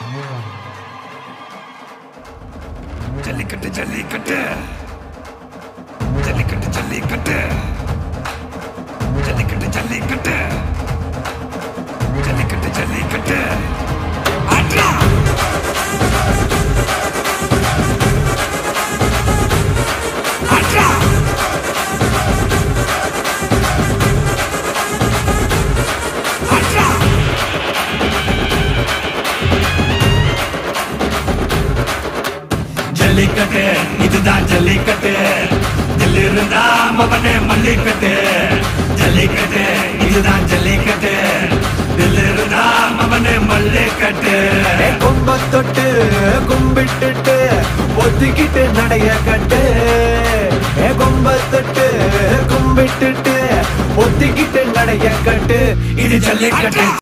ஜல்லிக்கட்டு ஜல்லிக்கட்டு ஜல்லிக்கட்டு ஜல்லிக்கட்டு ஜல்லிக்கட்டு ஜல்லிக்கட்டு ஜல்லிக்கட்டு ஜல்லிக்கட்டு ஆட்ரா ஆட்ரா ஆட்ரா ஜல்லிக்கட்டு இதுதான் ஜல்லிக்கட்டு தில் இருந்தா மவனே மல்லிக்கட்டு ஜல்லிக்கட்டு இதுதான் ஜல்லிக்கட்டு தில் இருந்தா மவனே மல்லிக்கட்டு ஏ கொம்ப தொட்டு கும்பிட்டுட்டு ஒத்திக்கிட்டு நடைய கட்டு ஏ கொம்ப தொட்டு கும்பிட்டுட்டு ஒத்திக்கிட்டு நடைய கட்டு இது ஜல்லிக்கட்டு